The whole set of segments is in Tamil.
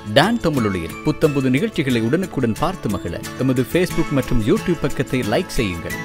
டான் தமிழொலியில் புத்தம்புது நிகழ்ச்சிகளை உடனுக்குடன் பார்த்து மகிழ எமது ஃபேஸ்புக் மற்றும் யூடியூப் பக்கத்தை லைக் செய்யுங்கள்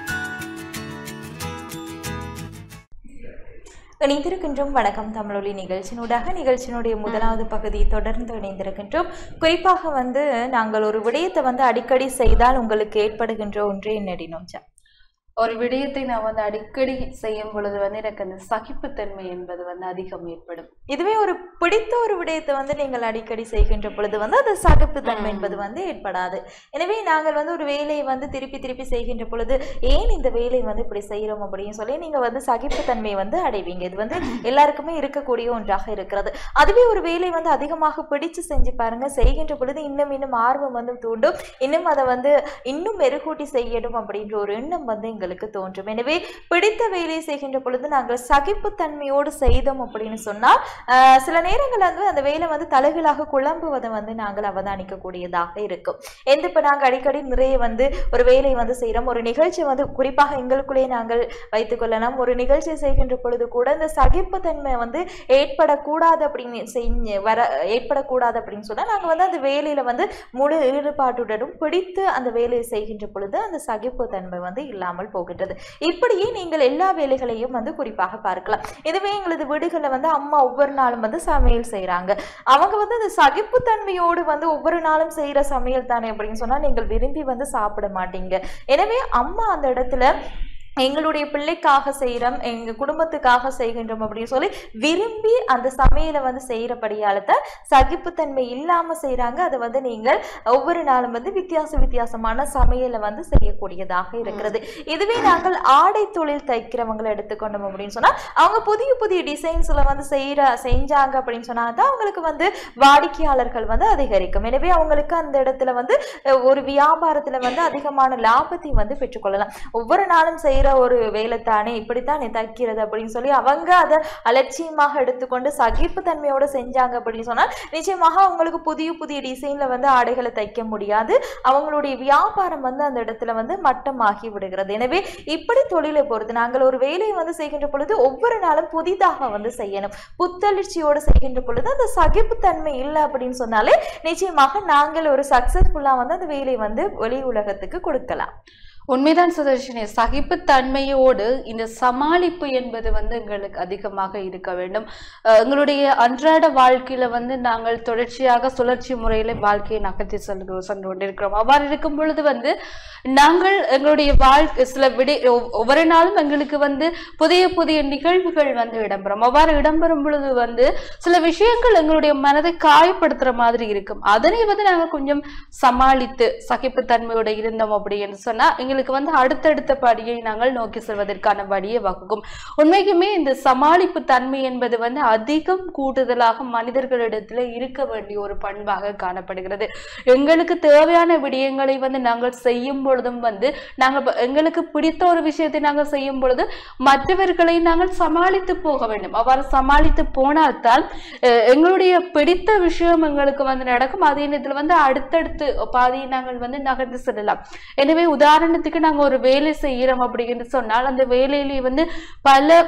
இணைந்திருக்கின்றோம் வணக்கம் தமிழொலி நிகழ்ச்சியினூடாக நிகழ்ச்சியினுடைய முதலாவது பகுதியை தொடர்ந்து இணைந்திருக்கின்றோம் குறிப்பாக வந்து நாங்கள் ஒரு விடயத்தை வந்து அடிக்கடி செய்தால் உங்களுக்கு ஏற்படுகின்ற ஒன்றே என்னடினோம் ஒரு விடயத்தை நான் வந்து அடிக்கடி செய்யும் பொழுது வந்து எனக்கு அந்த சகிப்புத்தன்மை என்பது வந்து அதிகம் ஏற்படும் இதுவே ஒரு பிடித்த ஒரு விடயத்தை வந்து நீங்கள் அடிக்கடி செய்கின்ற பொழுது வந்து அது சகிப்புத்தன்மை என்பது வந்து ஏற்படாது எனவே நாங்கள் வந்து ஒரு வேலையை வந்து திருப்பி திருப்பி செய்கின்ற பொழுது ஏன் இந்த வேலையை வந்து இப்படி செய்கிறோம் அப்படின்னு சொல்லி நீங்கள் வந்து சகிப்புத்தன்மை வந்து அடைவீங்க இது வந்து எல்லாருக்குமே இருக்கக்கூடிய ஒன்றாக இருக்கிறது அதுவே ஒரு வேலை வந்து அதிகமாக பிடிச்சு செஞ்சு பாருங்க செய்கின்ற பொழுது இன்னும் இன்னும் ஆர்வம் வந்து தூண்டும் இன்னும் அதை வந்து இன்னும் மெருகூட்டி செய்யணும் அப்படின்ற ஒரு எண்ணம் வந்து எங்களுக்கு தோன்றும் எனவே பிடித்த வேலையை செய்கின்ற பொழுது நாங்கள் சகிப்புத்தன்மையோடு செய்தோம் அப்படின்னு சொன்னால் ஆஹ், சில நேரங்கள் வந்து அந்த வேலை வந்து தலைகளாக குழம்புவதை வந்து நாங்கள் அவதானிக்கக்கூடியதாக இருக்கும் எந்த இப்போ நாங்கள் அடிக்கடி நிறைய வந்து ஒரு வேலையை வந்து செய்கிறோம் ஒரு நிகழ்ச்சி வந்து குறிப்பாக எங்களுக்குள்ளேயே நாங்கள் வைத்துக்கொள்ளலாம் ஒரு நிகழ்ச்சி செய்கின்ற பொழுது கூட இந்த சகிப்புத்தன்மை வந்து ஏற்படக்கூடாது அப்படின்னு செஞ்சு வர ஏற்படக்கூடாது அப்படின்னு சொன்னால் நாங்கள் வந்து அந்த வேலையில வந்து முழு ஈடுபாட்டுடனும் பிடித்து அந்த வேலையை செய்கின்ற பொழுது அந்த சகிப்புத்தன்மை வந்து இல்லாமல் போகின்றது இப்படியே நீங்கள் எல்லா வேலைகளையும் வந்து குறிப்பாக பார்க்கலாம் இதுவே எங்களது வீடுகளில் வந்து அம்மா ஒவ்வொரு நாளும் வந்து சமையல் செய்கிறாங்க அவங்க வந்து அந்த சகிப்புத்தன்மையோடு வந்து ஒவ்வொரு நாளும் செய்கிற சமையல் தானே அப்படின்னு சொன்னால் நீங்கள் விரும்பி வந்து சாப்பிட மாட்டீங்க எனவே அம்மா அந்த இடத்துல எங்களுடைய பிள்ளைக்காக செய்கிறோம் எங்கள் குடும்பத்துக்காக செய்கின்றோம் அப்படின்னு சொல்லி விரும்பி அந்த சமையலை வந்து செய்கிறபடியால தான் சகிப்புத்தன்மை இல்லாமல் செய்கிறாங்க அதை வந்து நீங்கள் ஒவ்வொரு நாளும் வந்து வித்தியாச வித்தியாசமான சமையலை வந்து செய்யக்கூடியதாக இருக்கிறது இதுவே நாங்கள் ஆடை தொழில் தைக்கிறவங்களை எடுத்துக்கொண்டோம் அப்படின்னு சொன்னால் அவங்க புதிய புதிய டிசைன்ஸில் வந்து செய்கிற செஞ்சாங்க அப்படின்னு சொன்னா தான் அவங்களுக்கு வந்து வாடிக்கையாளர்கள் வந்து அதிகரிக்கும் எனவே அவங்களுக்கு அந்த இடத்துல வந்து அஹ், ஒரு வியாபாரத்தில் வந்து அதிகமான லாபத்தை வந்து பெற்றுக்கொள்ளலாம் ஒவ்வொரு நாளும் செய்கிற ஒரு வேலை தானே இப்படித்தான் நீ தைக்கிறது அப்படின்னு சொல்லி அவங்க அதை அலட்சியமாக எடுத்துக்கொண்டு சகிப்புத்தன்மையோட செஞ்சாங்க அப்படின்னு சொன்னால் நிச்சயமாக அவங்களுக்கு புதிய புதிய டிசைன்ல வந்து ஆடைகளை தைக்க முடியாது அவங்களுடைய வியாபாரம் வந்து அந்த இடத்துல வந்து மட்டமாகி விடுகிறது எனவே இப்படி தொழிலை பொறுத்து நாங்கள் ஒரு வேலையை வந்து செய்கின்ற பொழுது ஒவ்வொரு நாளும் புதிதாக வந்து செய்யணும் புத்தெழுச்சியோடு செய்கின்ற பொழுது அந்த சகிப்புத்தன்மை இல்லை அப்படின்னு சொன்னாலே நிச்சயமாக நாங்கள் ஒரு சக்சஸ்ஃபுல்லா வந்து அந்த வேலையை வந்து வெளி உலகத்துக்கு கொடுக்கலாம் உண்மைதான் சுதர்ஷினி சகிப்புத்தன்மையோடு இந்த சமாளிப்பு என்பது வந்து எங்களுக்கு அதிகமாக இருக்க வேண்டும் அஹ் எங்களுடைய அன்றாட வாழ்க்கையில வந்து நாங்கள் தொடர்ச்சியாக சுழற்சி முறையில வாழ்க்கையை நகர்த்தி சென்று சென்று கொண்டிருக்கிறோம் அவ்வாறு இருக்கும் பொழுது வந்து நாங்கள் எங்களுடைய வாழ்க்கை சில விடை ஒவ்- ஒவ்வொரு நாளும் எங்களுக்கு வந்து புதிய புதிய நிகழ்வுகள் வந்து இடம்பெறும் அவ்வாறு இடம்பெறும் பொழுது வந்து சில விஷயங்கள் எங்களுடைய மனதை காயப்படுத்துற மாதிரி இருக்கும் அதனை வந்து நாங்கள் கொஞ்சம் சமாளித்து சகிப்புத்தன்மையோட இருந்தோம் அப்படின்னு சொன்னா எங்களுக்கு வந்து அடுத்தடுத்த படியை நாங்கள் நோக்கி செல்வதற்கான வழியை வகுக்கும் உண்மைக்குமே இந்த சமாளிப்பு தன்மை என்பது வந்து அதிகம் கூடுதலாக மனிதர்களிடத்துல இருக்க வேண்டிய ஒரு பண்பாக காணப்படுகிறது எங்களுக்கு தேவையான விடயங்களை வந்து நாங்கள் செய்யும் பொழுதும் வந்து நாங்கள் ப- எங்களுக்கு பிடித்த ஒரு விஷயத்தை நாங்கள் செய்யும் பொழுது மற்றவர்களை நாங்கள் சமாளித்து போக வேண்டும் அவ்வாறு சமாளித்து போனால்தான் அஹ், எங்களுடைய பிடித்த விஷயம் எங்களுக்கு வந்து நடக்கும் அதே நேரத்தில் வந்து அடுத்தடுத்து பாதையை நாங்கள் வந்து நகர்ந்து செல்லலாம் எனவே உதாரணத்துக்கு நாங்க ஒரு வேலை செய்யறோம் அப்படின்னு சொன்னால் அந்த வேலையிலேயே வந்து பல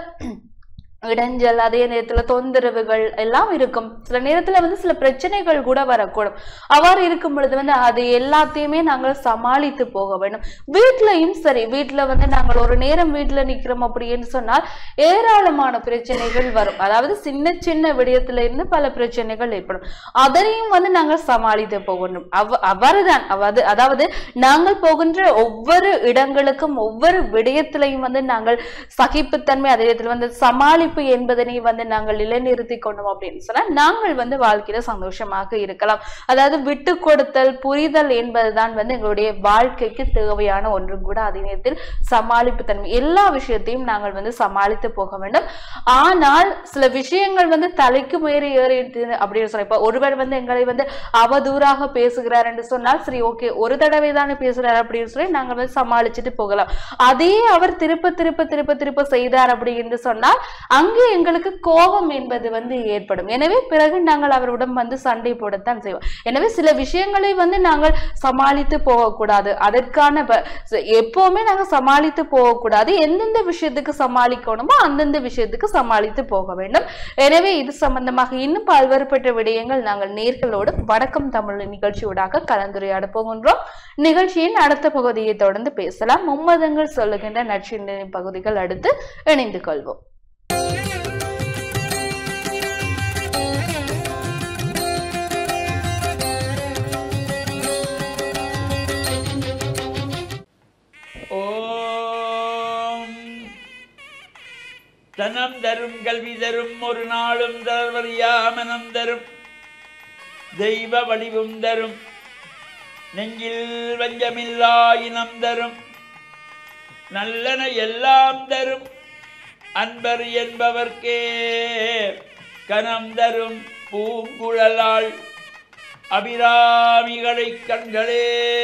இடைஞ்சல் அதே நேரத்துல தொந்தரவுகள் எல்லாம் இருக்கும் சில நேரத்துல வந்து சில பிரச்சனைகள் கூட வரக்கூடும் அவ்வாறு இருக்கும் பொழுது வந்து அது எல்லாத்தையுமே நாங்கள் சமாளித்து போக வேண்டும் வீட்லயும் சரி வீட்டுல வந்து நாங்கள் ஒரு நேரம் வீட்டுல நிக்கிறோம் அப்படின்னு சொன்னால் ஏராளமான பிரச்சனைகள் வரும் அதாவது சின்ன சின்ன விடயத்துல இருந்து பல பிரச்சனைகள் ஏற்படும் அதனையும் வந்து நாங்கள் சமாளித்து போகணும் அவ் அவ்வாறுதான் அதாவது அதாவது நாங்கள் போகின்ற ஒவ்வொரு இடங்களுக்கும் ஒவ்வொரு விடயத்திலையும் வந்து நாங்கள் சகிப்புத்தன்மை அதே இடத்துல வந்து சமாளிப்பு என்பதனை வந்து நாங்கள் நிலைநிறுத்தி கொண்டோம் அப்படின்னு சொன்னா நாங்கள் வந்து வாழ்க்கையில சந்தோஷமாக இருக்கலாம் அதாவது விட்டு கொடுத்தல் புரிதல் என்பதுதான் வந்து எங்களுடைய வாழ்க்கைக்கு தேவையான ஒன்று கூட அதே நேரத்தில் சமாளிப்பு தன்மை எல்லா விஷயத்தையும் நாங்கள் வந்து சமாளித்து போக வேண்டும் ஆனால் சில விஷயங்கள் வந்து தலைக்கு மீறி ஏறிடுது அப்படின்னு சொல்ல இப்ப ஒருவர் வந்து எங்களை வந்து அவதூறாக பேசுகிறார் என்று சொன்னால் சரி ஓகே ஒரு தடவை தானே பேசுறார் அப்படின்னு சொல்லி நாங்கள் வந்து சமாளிச்சுட்டு போகலாம் அதே அவர் திருப்ப திருப்ப திருப்ப திருப்ப செய்தார் அப்படின்னு சொன்னால் அங்கே எங்களுக்கு கோபம் என்பது வந்து ஏற்படும் எனவே பிறகு நாங்கள் அவருடன் வந்து சண்டை போடத்தான் செய்வோம் எனவே சில விஷயங்களை வந்து நாங்கள் சமாளித்து போகக்கூடாது அதற்கான ப- ச- எப்பவுமே நாங்க சமாளித்து போகக்கூடாது எந்தெந்த விஷயத்துக்கு சமாளிக்கணுமோ அந்தந்த விஷயத்துக்கு சமாளித்து போக வேண்டும் எனவே இது சம்பந்தமாக இன்னும் பல்வேறுபட்ட விடயங்கள் நாங்கள் நேர்களோடு வணக்கம் தமிழ் நிகழ்ச்சியூடாக கலந்துரையாட போகின்றோம் நிகழ்ச்சியின் அடுத்த பகுதியை தொடர்ந்து பேசலாம் மும்மதங்கள் சொல்லுகின்ற நற்சிந்தனை பகுதிகள் அடுத்து இணைந்து கொள்வோம் ஓம் தனம் தரும் கல்வி தரும் ஒரு நாளும் தளர்வறியா மனம் தரும் தெய்வ வடிவும் தரும் நெஞ்சில் வஞ்சமில்லா இனம் தரும் நல்லன எல்லாம் தரும் அன்பர் என்பவர்க்கே கனம் தரும் பூங்குழலாள் அபிராமிகளை கண்களே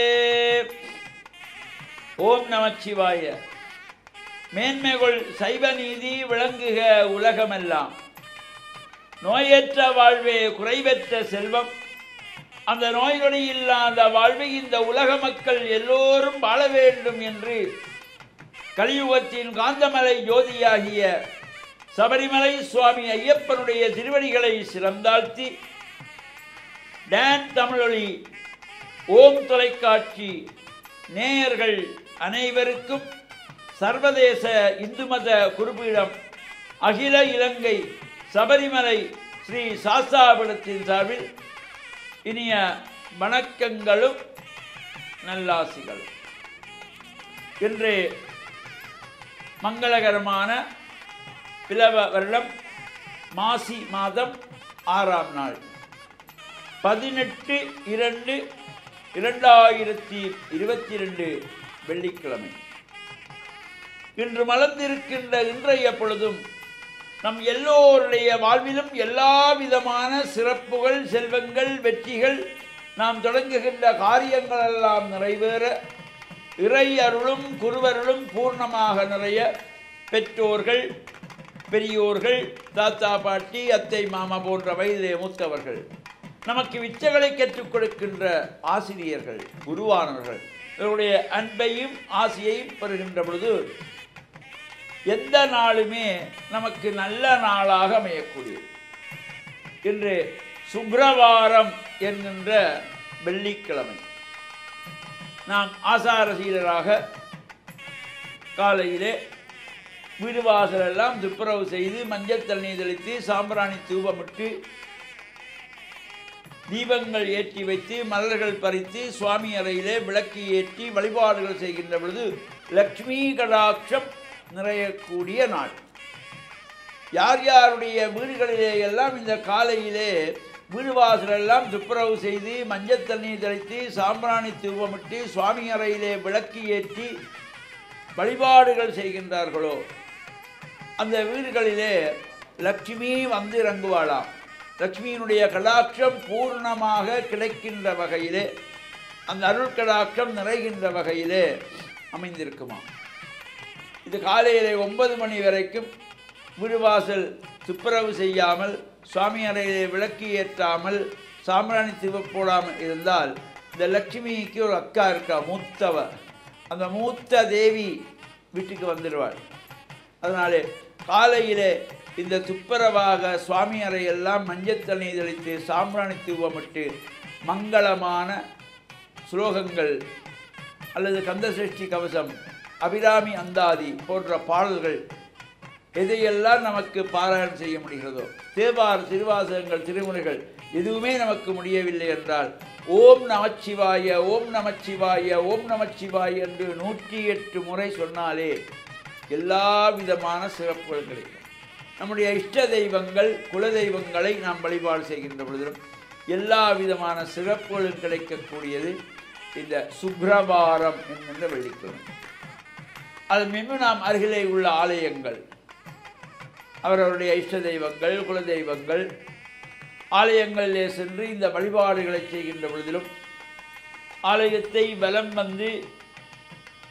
ஓம் நமச்சிவாய மேன்மைகள் சைவ நீதி விளங்குக உலகமெல்லாம் நோயற்ற வாழ்வே குறைவற்ற செல்வம் அந்த நோய் நொடி இல்லாத வாழ்வை இந்த உலக மக்கள் எல்லோரும் வாழ வேண்டும் என்று கலியுகத்தின் காந்தமலை ஜோதியாகிய சபரிமலை சுவாமி ஐயப்பனுடைய திருவடிகளை சிறந்தாழ்த்தி டான் தமிழொலி ஓம் தொலைக்காட்சி நேயர்கள் அனைவருக்கும் சர்வதேச இந்து மத குருபீடம் அகில இலங்கை சபரிமலை ஸ்ரீ சாஸ்தாபீடத்தின் சார்பில் இனிய வணக்கங்களும் நல்லாசிகளும் இன்று மங்களகரமான பிளவ வருடம் மாசி மாதம் ஆறாம் நாள் பதினெட்டு இரண்டு இரண்டாயிரத்தி இருபத்தி ரெண்டு வெள்ளிக்கிழமை இன்று மலர்ந்திருக்கின்ற இன்றைய பொழுதும் நம் எல்லோருடைய வாழ்விலும் எல்லா விதமான சிறப்புகள் செல்வங்கள் வெற்றிகள் நாம் தொடங்குகின்ற காரியங்களெல்லாம் நிறைவேற இறை அருளும் குருவருளும் பூர்ணமாக நிறைய பெற்றோர்கள் பெரியோர்கள் தாத்தா பாட்டி அத்தை மாமா போன்ற வயதிலே மூத்தவர்கள் நமக்கு விச்சைகளை கற்றுக் கொடுக்கின்ற ஆசிரியர்கள் குருவானவர்கள் இவருடைய அன்பையும் ஆசையையும் பெறுகின்ற பொழுது எந்த நாளுமே நமக்கு நல்ல நாளாக அமையக்கூடியது இன்று சுப்ரவாரம் என்கின்ற வெள்ளிக்கிழமை நாம் ஆசாரசீலராக காலையிலே வீடு வாசலெல்லாம் துப்புரவு செய்து மஞ்சள் தண்ணீர் தெளித்து சாம்பிராணி தூபமிட்டு தீபங்கள் ஏற்றி வைத்து மலர்கள் பறித்து சுவாமி அறையிலே விளக்கு ஏற்றி வழிபாடுகள் செய்கின்ற பொழுது லக்ஷ்மி கடாட்சம் நிறையக்கூடிய நாள் யார் யாருடைய வீடுகளிலே எல்லாம் இந்த காலையிலே வீடு வாசலெல்லாம் துப்புரவு செய்து மஞ்சள் தண்ணீர் தெளித்து சாம்பிராணி தூபமிட்டு சுவாமி அறையிலே விளக்கு ஏற்றி வழிபாடுகள் செய்கின்றார்களோ அந்த வீடுகளிலே லட்சுமி வந்து இறங்குவாளாம் லட்சுமியினுடைய கடாட்சம் பூர்ணமாக கிடைக்கின்ற வகையிலே அந்த அருள் கடாட்சம் நிறைகின்ற வகையிலே அமைந்திருக்குமா இது காலையிலே ஒன்பது மணி வரைக்கும் வீடுவாசல் துப்புரவு செய்யாமல் சுவாமி அறையிலே விளக்கு ஏற்றாமல் சாம்பிராணி தீப போடாமல் இருந்தால் இந்த லட்சுமிக்கு ஒரு அக்கா இருக்கா மூத்தவ அந்த மூத்த தேவி வீட்டுக்கு வந்துடுவாள் அதனாலே காலையிலே இந்த துப்புரவாக சுவாமி அறையெல்லாம் மஞ்சள் தண்ணி தெளித்து சாம்பிராணி தூவமிட்டு மங்களமான ஸ்லோகங்கள் அல்லது கந்தசஷ்டி கவசம் அபிராமி அந்தாதி போன்ற பாடல்கள் எதையெல்லாம் நமக்கு பாராயணம் செய்ய முடிகிறதோ தேவார் திருவாசகங்கள் திருமுறைகள் எதுவுமே நமக்கு முடியவில்லை என்றால் ஓம் நமச்சிவாய ஓம் நமச்சிவாய ஓம் நமச்சிவாய என்று நூற்றி எட்டு முறை சொன்னாலே எல்லா விதமான சிறப்புகள் கிடைக்கும் நம்முடைய இஷ்ட தெய்வங்கள் குல தெய்வங்களை நாம் வழிபாடு செய்கின்ற பொழுதிலும் எல்லா விதமான சிறப்புகளும் கிடைக்கக்கூடியது இந்த சுப்ரவாரம் என்கின்ற வெள்ளிக்கிழமை அது மின்னும் நாம் அருகிலே உள்ள ஆலயங்கள் அவரவருடைய இஷ்ட தெய்வங்கள் குல தெய்வங்கள் ஆலயங்களிலே சென்று இந்த வழிபாடுகளை செய்கின்ற பொழுதிலும் ஆலயத்தை வலம் வந்து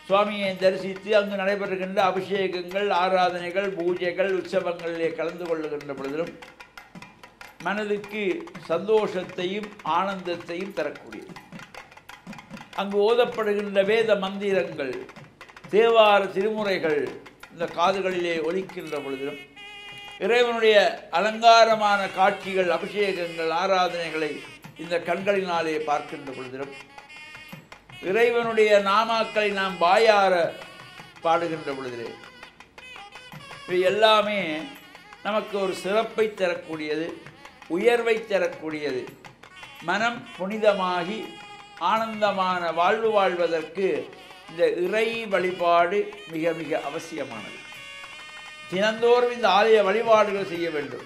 சுவாமியை தரிசித்து அங்கு நடைபெறுகின்ற அபிஷேகங்கள் ஆராதனைகள் பூஜைகள் உற்சவங்களிலே கலந்து கொள்ளுகின்ற பொழுதிலும் மனதுக்கு சந்தோஷத்தையும் ஆனந்தத்தையும் தரக்கூடியது அங்கு ஓதப்படுகின்ற வேத மந்திரங்கள் தேவார திருமுறைகள் இந்த காதுகளிலே ஒலிக்கின்ற பொழுதிலும் இறைவனுடைய அலங்காரமான காட்சிகள் அபிஷேகங்கள் ஆராதனைகளை இந்த கண்களினாலே பார்க்கின்ற பொழுதிலும் இறைவனுடைய நாமாக்களை நாம் வாயார பாடுகின்ற பொழுதிலே இவை எல்லாமே நமக்கு ஒரு சிறப்பை தரக்கூடியது உயர்வை தரக்கூடியது மனம் புனிதமாகி ஆனந்தமான வாழ்வு வாழ்வதற்கு இந்த இறை வழிபாடு மிக மிக அவசியமானது தினந்தோறும் இந்த ஆலய வழிபாடுகள் செய்ய வேண்டும்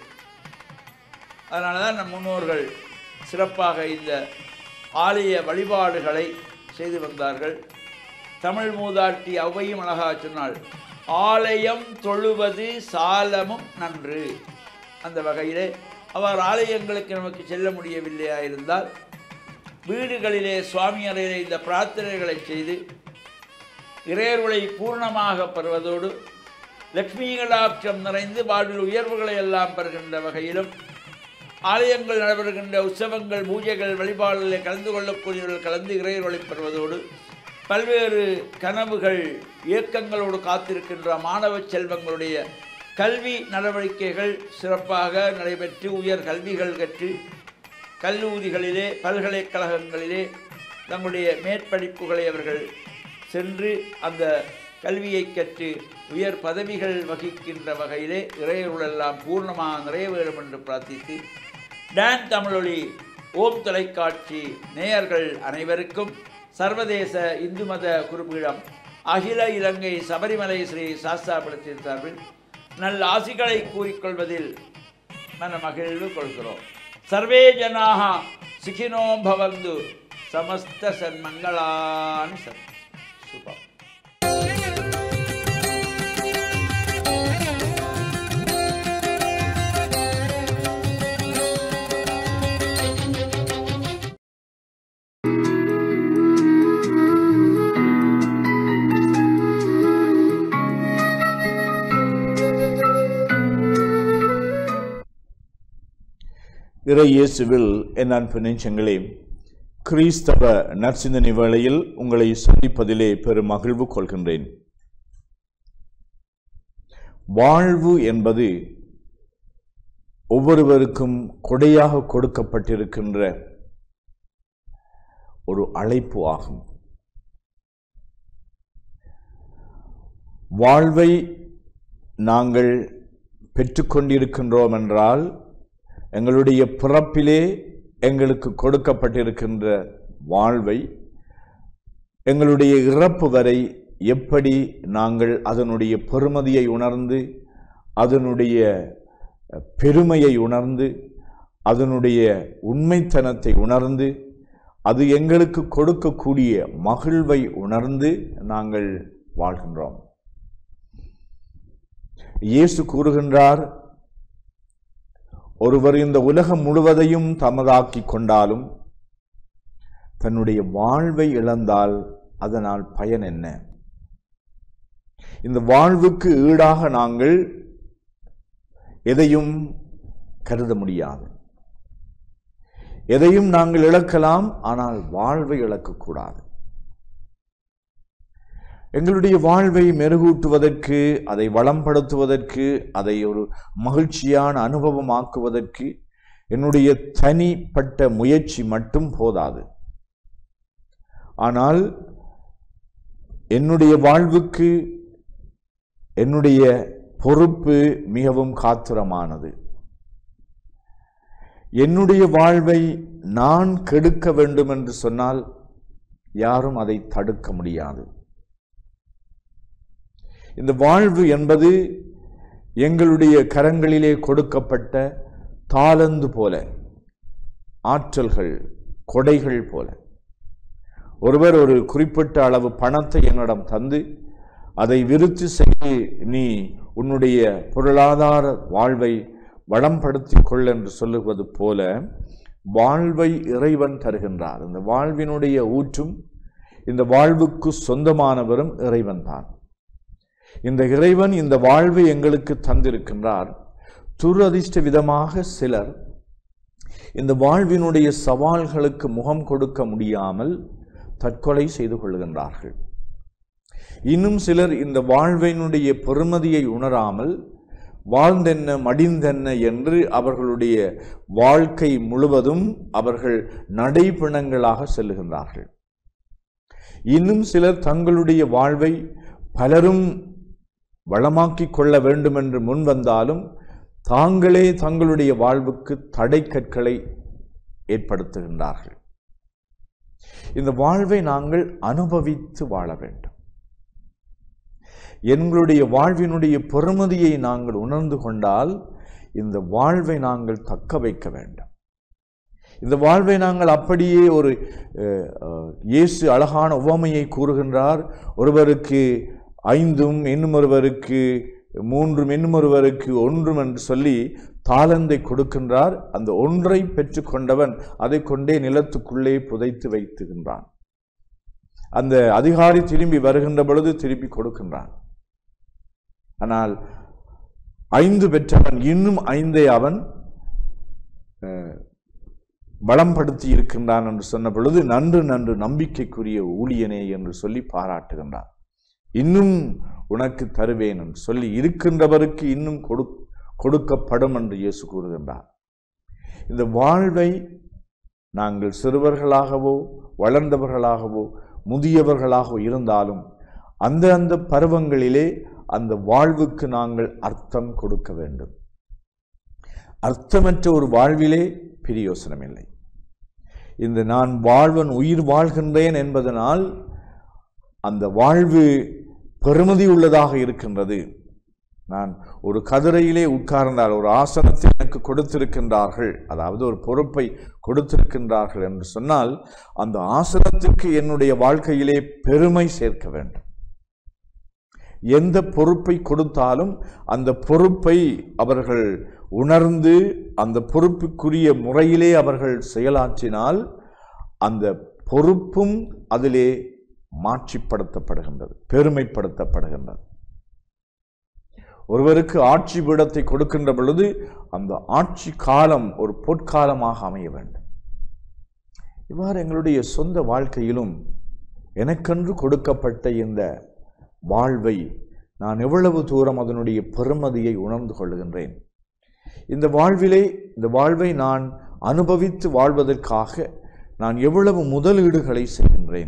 அதனால தான் நம் முன்னோர்கள் சிறப்பாக இந்த ஆலய வழிபாடுகளை செய்து வந்தார்கள் தமிழ் மூதாட்டி ஔவையும் அழகா சொன்னாள் ஆலயம் தொழுவது சாலமும் நன்று அந்த வகையிலே அவர் ஆலயங்களுக்கு நமக்கு செல்ல முடியவில்லையா இருந்தால் வீடுகளிலே சுவாமி அறையிலே இந்த பிரார்த்தனைகளை செய்து இறையர்களை பூர்ணமாக பெறுவதோடு லக்ஷ்மி கடாட்சம் நிறைந்து வாழ்வில் உயர்வுகளை எல்லாம் பெறுகின்ற வகையிலும் ஆலயங்கள் நடைபெறுகின்ற உற்சவங்கள் பூஜைகள் வழிபாடுகளில் கலந்து கொள்ளக்கூடியவர்கள் கலந்து இறையர்களை பெறுவதோடு பல்வேறு கனவுகள் இயக்கங்களோடு காத்திருக்கின்ற மாணவ செல்வங்களுடைய கல்வி நடவடிக்கைகள் சிறப்பாக நடைபெற்று உயர் கல்விகள் கற்று கல்லூரிகளிலே பல்கலைக்கழகங்களிலே தங்களுடைய மேற்படிப்புகளை அவர்கள் சென்று அந்த கல்வியை கற்று உயர் பதவிகள் வகிக்கின்ற வகையிலே இறையருளெல்லாம் பூர்ணமாக நிறைய வேண்டும் என்று பிரார்த்தித்து டான் தமிழொலி ஓம் தொலைக்காட்சி நேயர்கள் அனைவருக்கும் சர்வதேச இந்து மத குருபீடம் அகில இலங்கை சபரிமலை ஸ்ரீ சாஸ்தாபுரத்தின் சார்பில் நல்ல ஆசிகளை கூறிக்கொள்வதில் மன மகிழ்வு கொள்கிறோம் சர்வே ஜனாக சுகினோ பவந்து சமஸ்த சன்மங்களானி சன் சுபம் இறை இயேசுவில் என் அன்பு நெஞ்சங்களே கிறிஸ்தவ நற்சிந்தனை வேளையில் உங்களை சந்திப்பதிலே பெரும் மகிழ்வு கொள்கின்றேன் வாழ்வு என்பது ஒவ்வொருவருக்கும் கொடையாக கொடுக்கப்பட்டிருக்கின்ற ஒரு அழைப்பு ஆகும் வாழ்வை நாங்கள் பெற்றுக்கொண்டிருக்கின்றோம் என்றால் எங்களுடைய பிறப்பிலே எங்களுக்கு கொடுக்கப்பட்டிருக்கின்ற வாழ்வை எங்களுடைய இறப்பு வரை எப்படி நாங்கள் அதனுடைய பெருமதியை உணர்ந்து அதனுடைய பெருமையை உணர்ந்து அதனுடைய உண்மைத்தனத்தை உணர்ந்து அது எங்களுக்கு கொடுக்கக்கூடிய மகிழ்வை உணர்ந்து நாங்கள் வாழ்கின்றோம் இயேசு கூறுகின்றார் ஒருவர் இந்த உலகம் முழுவதையும் தமதாக்கி கொண்டாலும் தன்னுடைய வாழ்வை இழந்தால் அதனால் பயன் என்ன இந்த வாழ்வுக்கு ஈடாக நாங்கள் எதையும் கருத முடியாது எதையும் நாங்கள் இழக்கலாம் ஆனால் வாழ்வை இழக்கக்கூடாது எங்களுடைய வாழ்வை மெருகூட்டுவதற்கு அதை வளம்படுத்துவதற்கு அதை ஒரு மகிழ்ச்சியான அனுபவமாக்குவதற்கு என்னுடைய தனிப்பட்ட முயற்சி மட்டும் போதாது ஆனால் என்னுடைய வாழ்வுக்கு என்னுடைய பொறுப்பு மிகவும் காத்திரமானது என்னுடைய வாழ்வை நான் கெடுக்க வேண்டும் என்று சொன்னால் யாரும் அதை தடுக்க முடியாது இந்த வாழ்வு என்பது எங்களுடைய கரங்களிலே கொடுக்கப்பட்ட தாளந்து போல ஆற்றல்கள் கொடைகள் போல ஒருவர் ஒரு குறிப்பிட்ட அளவு பணத்தை என்னிடம் தந்து அதை விருத்தி செய்து நீ உன்னுடைய பொருளாதார வாழ்வை வளம்படுத்திக் கொள் என்று சொல்லுவது போல வாழ்வை இறைவன் தருகின்றார் இந்த வாழ்வினுடைய ஊற்றும் இந்த வாழ்வுக்கு சொந்தமானவரும் இறைவன்தான் இந்த இறைவன் இந்த வாழ்வை எங்களுக்கு தந்திருக்கின்றார் துரதிர்ஷ்ட விதமாக சிலர் இந்த வாழ்வினுடைய சவால்களுக்கு முகம் கொடுக்க முடியாமல் தற்கொலை செய்து கொள்கின்றார்கள் இன்னும் சிலர் இந்த வாழ்வினுடைய பெருமதியை உணராமல் வாழ்ந்தென்ன மடிந்தென்ன என்று அவர்களுடைய வாழ்க்கை முழுவதும் அவர்கள் நடைபிணங்களாக செல்லுகின்றார்கள் இன்னும் சிலர் தங்களுடைய வாழ்வை பலரும் வளமாக்கிக் கொள்ள வேண்டும் என்று முன் வந்தாலும் தாங்களே தங்களுடைய வாழ்வுக்கு தடை கற்களை ஏற்படுத்துகின்றார்கள் இந்த வாழ்வை நாங்கள் அனுபவித்து வாழ வேண்டும் எங்களுடைய வாழ்வினுடைய பெருமதியை நாங்கள் உணர்ந்து கொண்டால் இந்த வாழ்வை நாங்கள் தக்க வைக்க வேண்டும் இந்த வாழ்வை நாங்கள் அப்படியே ஒரு அஹ், அஹ், இயேசு அழகான உவமையை கூறுகின்றார் ஒருவருக்கு ஐந்தும் இன்னும் ஒருவருக்கு மூன்றும் இன்னும் ஒருவருக்கு ஒன்றும் என்று சொல்லி தாளந்தை கொடுக்கின்றார் அந்த ஒன்றை பெற்றுக்கொண்டவன் அதை கொண்டே நிலத்துக்குள்ளே புதைத்து வைத்துகின்றான் அந்த அதிகாரி திரும்பி வருகின்ற பொழுது திருப்பி கொடுக்கின்றான் ஆனால் ஐந்து பெற்றவன் இன்னும் ஐந்தை அவன் அஹ், பலம்படுத்தி இருக்கின்றான் என்று சொன்ன பொழுது நன்று நன்று நம்பிக்கைக்குரிய ஊழியனே என்று சொல்லி பாராட்டுகின்றான் இன்னும் உனக்கு தருவேன் என்று சொல்லி இருக்கின்றவருக்கு இன்னும் கொடு கொடுக்கப்படும் என்று இயேசு கூறுகின்றார் இந்த வாழ்வை நாங்கள் சிறுவர்களாகவோ வளர்ந்தவர்களாகவோ முதியவர்களாகவோ இருந்தாலும் அந்த அந்த பருவங்களிலே அந்த வாழ்வுக்கு நாங்கள் அர்த்தம் கொடுக்க வேண்டும் அர்த்தமற்ற ஒரு வாழ்விலே பிரியோசனம் இல்லை இந்த நான் வாழ்வன் உயிர் வாழ்கின்றேன் என்பதனால் அந்த வாழ்வு பெருமதி உள்ளதாக இருக்கின்றது நான் ஒரு கதிரையிலே உட்கார்ந்தால் ஒரு ஆசனத்தை எனக்கு கொடுத்திருக்கின்றார்கள் அதாவது ஒரு பொறுப்பை கொடுத்திருக்கின்றார்கள் என்று சொன்னால் அந்த ஆசனத்துக்கு என்னுடைய வாழ்க்கையிலே பெருமை சேர்க்க வேண்டும் எந்த பொறுப்பை கொடுத்தாலும் அந்த பொறுப்பை அவர்கள் உணர்ந்து அந்த பொறுப்புக்குரிய முறையிலே அவர்கள் செயலாற்றினால் அந்த பொறுப்பும் அதிலே மாற்றிப்படுத்தப்படுகின்றது பெருமைப்படுத்தப்படுகின்றது ஒருவருக்கு ஆட்சி பீடத்தை கொடுக்கின்ற பொழுது அந்த ஆட்சி காலம் ஒரு பொற்காலமாக அமைய வேண்டும் இவ்வாறு எங்களுடைய சொந்த வாழ்க்கையிலும் எனக்கென்று கொடுக்கப்பட்ட இந்த வாழ்வை நான் எவ்வளவு தூரம் அதனுடைய பெருமதியை உணர்ந்து கொள்கின்றேன் இந்த வாழ்விலே இந்த வாழ்வை நான் அனுபவித்து வாழ்வதற்காக நான் எவ்வளவு முதலீடுகளை செய்கின்றேன்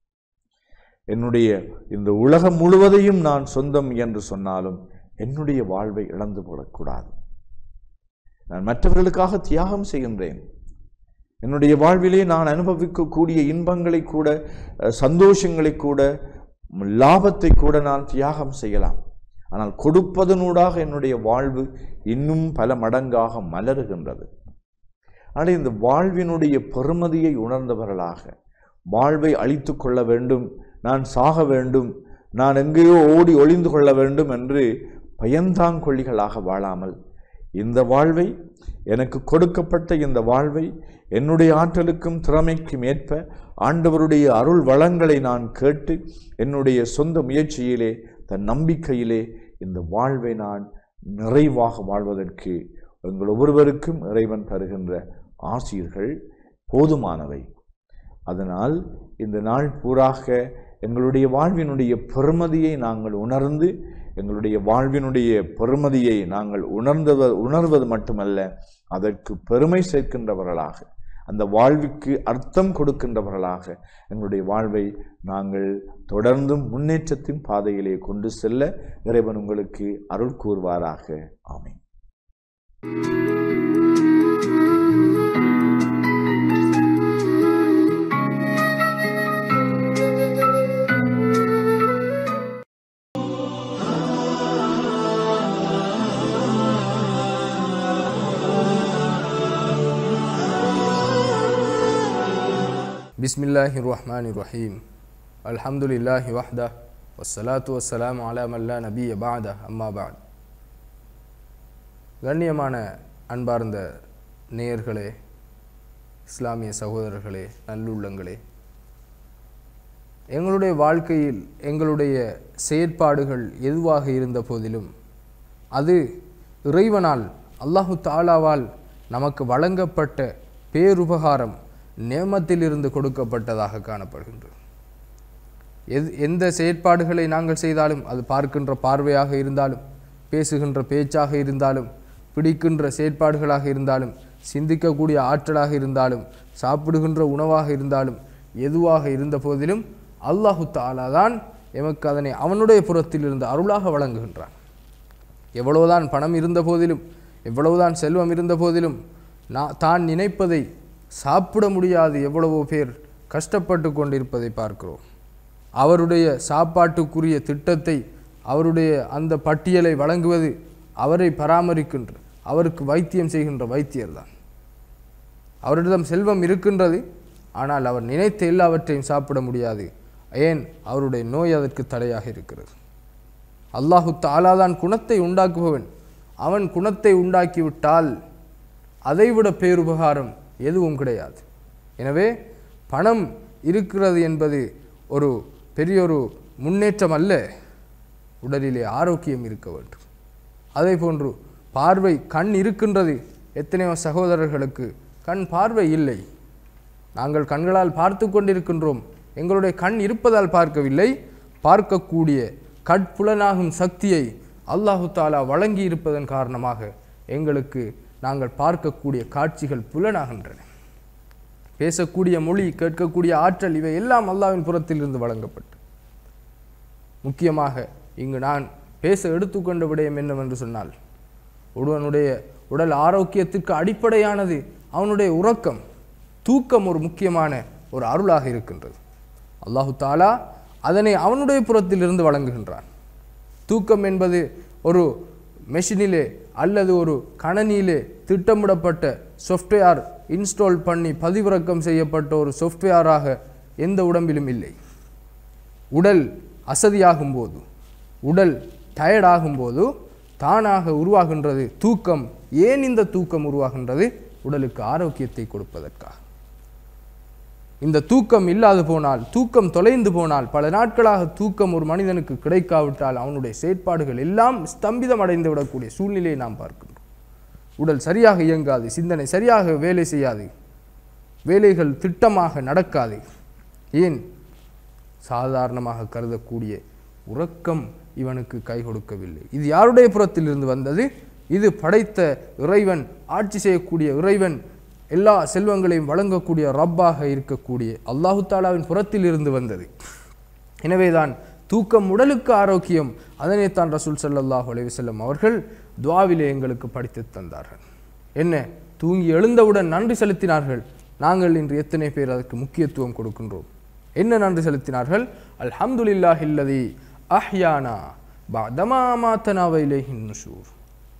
என்னுடைய இந்த உலகம் முழுவதையும் நான் சொந்தம் என்று சொன்னாலும் என்னுடைய வாழ்வை இழந்து போடக்கூடாது நான் மற்றவர்களுக்காக தியாகம் செய்கின்றேன் என்னுடைய வாழ்விலே நான் அனுபவிக்கக்கூடிய இன்பங்களை கூட அஹ், சந்தோஷங்களை கூட ம், லாபத்தை கூட நான் தியாகம் செய்யலாம் ஆனால் கொடுப்பதனூடாக என்னுடைய வாழ்வு இன்னும் பல மடங்காக மலருகின்றது ஆனால் இந்த வாழ்வினுடைய பெருமதியை உணர்ந்தவர்களாக வாழ்வை அழித்து கொள்ள வேண்டும் நான் சாக வேண்டும் நான் எங்கேயோ ஓடி ஒளிந்து கொள்ள வேண்டும் என்று பயந்தாங்கொள்ளிகளாக வாழாமல் இந்த வாழ்வை எனக்கு கொடுக்கப்பட்ட இந்த வாழ்வை என்னுடைய ஆற்றலுக்கும் திறமைக்கும் ஏற்ப ஆண்டவருடைய அருள் வளங்களை நான் கேட்டு என்னுடைய சொந்த முயற்சியிலே தன் நம்பிக்கையிலே இந்த வாழ்வை நான் நிறைவாக வாழ்வதற்கு எங்கள் ஒவ்வொருவருக்கும் இறைவன் தருகின்ற ஆசீர்கள் போதுமானவை அதனால் இந்த நாள் பூராக எங்களுடைய வாழ்வினுடைய பெருமதியை நாங்கள் உணர்ந்து எங்களுடைய வாழ்வினுடைய பெருமதியை நாங்கள் உணர்ந்தவ உணர்வது மட்டுமல்ல அதற்கு பெருமை சேர்க்கின்றவர்களாக அந்த வாழ்வுக்கு அர்த்தம் கொடுக்கின்றவர்களாக எங்களுடைய வாழ்வை நாங்கள் தொடர்ந்தும் முன்னேற்றத்தின் பாதையிலே கொண்டு செல்ல இறைவன் உங்களுக்கு அருள் கூறுவாராக ஆமென் بسم الله الرحمن الرحيم الحمد لله وحده والصلاة والسلام على من لا نبي بعده أما بعد கண்ணியமான அன்பார்ந்த நேயர்களே இஸ்லாமிய சகோதரர்களே நல்லுள்ளங்களே எங்களுடைய வாழ்க்கையில் எங்களுடைய செயற்பாடுகள் எதுவாக இருந்த போதிலும் அது இறைவனால் அல்லாஹு தாலாவால் நமக்கு வழங்கப்பட்ட பேருபகாரம் நேமத்திலிருந்து கொடுக்கப்பட்டதாக காணப்படுகின்றது எது எந்த செயற்பாடுகளை நாங்கள் செய்தாலும் அது பார்க்கின்ற பார்வையாக இருந்தாலும் பேசுகின்ற பேச்சாக இருந்தாலும் பிடிக்கின்ற செயற்பாடுகளாக இருந்தாலும் சிந்திக்கக்கூடிய ஆற்றலாக இருந்தாலும் சாப்பிடுகின்ற உணவாக இருந்தாலும் எதுவாக இருந்த போதிலும் அல்லாஹு தாலா தான் எமக்கு அதனை அவனுடைய புறத்தில் இருந்து அருளாக வழங்குகின்றான் எவ்வளவுதான் பணம் இருந்த போதிலும் எவ்வளவுதான் செல்வம் இருந்த போதிலும் நான் தான் நினைப்பதை சாப்பிட முடியாது எவ்வளவோ பேர் கஷ்டப்பட்டு கொண்டிருப்பதை பார்க்கிறோம் அவருடைய சாப்பாட்டுக்குரிய திட்டத்தை அவருடைய அந்த பட்டியலை வழங்குவது அவரை பராமரிக்கின்ற அவருக்கு வைத்தியம் செய்கின்ற வைத்தியர்தான் அவரிடம் செல்வம் இருக்கின்றது ஆனால் அவர் நினைத்த எல்லாவற்றையும் சாப்பிட முடியாது ஏன் அவருடைய நோய் அதற்கு தடையாக இருக்கிறது அல்லாஹு தாலாதான் குணத்தை உண்டாக்குபவன் அவன் குணத்தை உண்டாக்கிவிட்டால் அதைவிட பேருபகாரம் எதுவும் கிடையாது எனவே பணம் இருக்கிறது என்பது ஒரு பெரிய ஒரு முன்னேற்றம் அல்ல உடலிலே ஆரோக்கியம் இருக்க வேண்டும் அதே போன்று பார்வை கண் இருக்கின்றது எத்தனையோ சகோதரர்களுக்கு கண் பார்வை இல்லை நாங்கள் கண்களால் பார்த்து கொண்டிருக்கின்றோம் எங்களுடைய கண் இருப்பதால் பார்க்கவில்லை பார்க்கக்கூடிய கட்புலனாகும் சக்தியை அல்லாஹு தாலா வழங்கி இருப்பதன் காரணமாக எங்களுக்கு நாங்கள் பார்க்கக்கூடிய காட்சிகள் புலனாகின்றன பேசக்கூடிய மொழி கேட்கக்கூடிய ஆற்றல் இவை எல்லாம் அல்லாவின் புறத்திலிருந்து வழங்கப்பட்டு முக்கியமாக இங்கு நான் பேச எடுத்துக்கொண்ட விடயம் என்னவென்று சொன்னால் ஒருவனுடைய உடல் ஆரோக்கியத்திற்கு அடிப்படையானது அவனுடைய உறக்கம் தூக்கம் ஒரு முக்கியமான ஒரு அருளாக இருக்கின்றது அல்லாஹு தாலா அதனை அவனுடைய புறத்திலிருந்து வழங்குகின்றான் தூக்கம் என்பது ஒரு மெஷினிலே அல்லது ஒரு கணனியிலே திட்டமிடப்பட்ட சாஃப்ட்வேர் இன்ஸ்டால் பண்ணி பதிவிறக்கம் செய்யப்பட்ட ஒரு சாஃப்ட்வேராக எந்த உடம்பிலும் இல்லை உடல் அசதியாகும் போது உடல் டயர்டாகும் போது தானாக உருவாகின்றது தூக்கம் ஏன் இந்த தூக்கம் உருவாகின்றது உடலுக்கு ஆரோக்கியத்தை கொடுப்பதற்காக இந்த தூக்கம் இல்லாது போனால் தூக்கம் தொலைந்து போனால் பல நாட்களாக தூக்கம் ஒரு மனிதனுக்கு கிடைக்காவிட்டால் அவனுடைய செயற்பாடுகள் எல்லாம் ஸ்தம்பிதம் அடைந்து விடக்கூடிய சூழ்நிலையை நாம் பார்க்கின்றோம் உடல் சரியாக இயங்காது சிந்தனை சரியாக வேலை செய்யாது வேலைகள் திட்டமாக நடக்காது ஏன் சாதாரணமாக கருதக்கூடிய உறக்கம் இவனுக்கு கை கொடுக்கவில்லை இது யாருடைய புறத்திலிருந்து வந்தது இது படைத்த இறைவன் ஆட்சி செய்யக்கூடிய இறைவன் எல்லா செல்வங்களையும் வழங்கக்கூடிய ரப்பாக இருக்கக்கூடிய அல்லாஹு தாலாவின் புறத்தில் இருந்து வந்தது எனவேதான் தூக்கம் உடலுக்கு ஆரோக்கியம் அதனை தான் ரசூல் ஸல்லல்லாஹு அலைஹி வஸல்லம் அவர்கள் துவாவிலே எங்களுக்கு படித்து தந்தார்கள் என்ன தூங்கி எழுந்தவுடன் நன்றி செலுத்தினார்கள் நாங்கள் இன்று எத்தனை பேர் அதற்கு முக்கியத்துவம் கொடுக்கின்றோம் என்ன நன்றி செலுத்தினார்கள் அல்ஹம்துலில்லாஹி அல்லதி அஹ்யானா பஅதமா மாத்தனா வ இலைஹின் நுஷூர்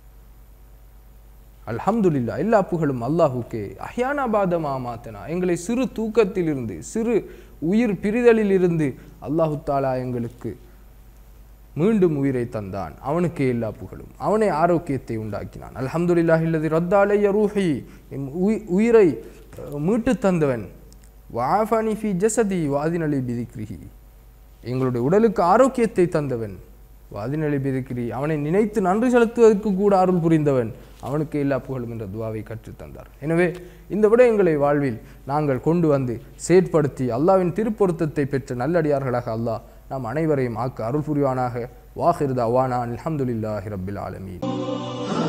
அல்ஹம்துலில்லா எல்லா புகழும் அல்லாஹுக்கே அஹ்யானா பாதமா மாத்தனா எங்களை சிறு தூக்கத்திலிருந்து சிறு உயிர் பிரிதலில் இருந்து அல்லாஹு தாலா எங்களுக்கு மீண்டும் உயிரை தந்தான் அவனுக்கே எல்லா புகழும் அவனே ஆரோக்கியத்தை உண்டாக்கினான் அல்ஹம்துலில்லாஹி இல்லதி ரத்தாலைய ரூஹி எம் உயி- உயிரை அஹ், மீட்டு தந்தவன் வாஃபானி ஃபி ஜசதி வாதினலி பிதிக்ரிஹி எங்களுடைய உடலுக்கு ஆரோக்கியத்தை தந்தவன் வாதினலி பிதிக்ரி அவனை நினைத்து நன்றி செலுத்துவதற்கு கூட அருள் புரிந்தவன் அவனுக்கு எல்லா புகழும் என்ற துவாவை கற்றுத் தந்தார் எனவே இந்த விடயங்களை வாழ்வில் நாங்கள் கொண்டு வந்து செயற்படுத்தி அல்லாவின் திருப்பொருத்தத்தை பெற்ற நல்லடியார்களாக அல்லாஹ் நாம் அனைவரையும் ஆக்க அருள் புரிவானாக வாஹிருத அவானா அல்ஹம்துலில்லாஹி ரப்பில் ஆலமீன்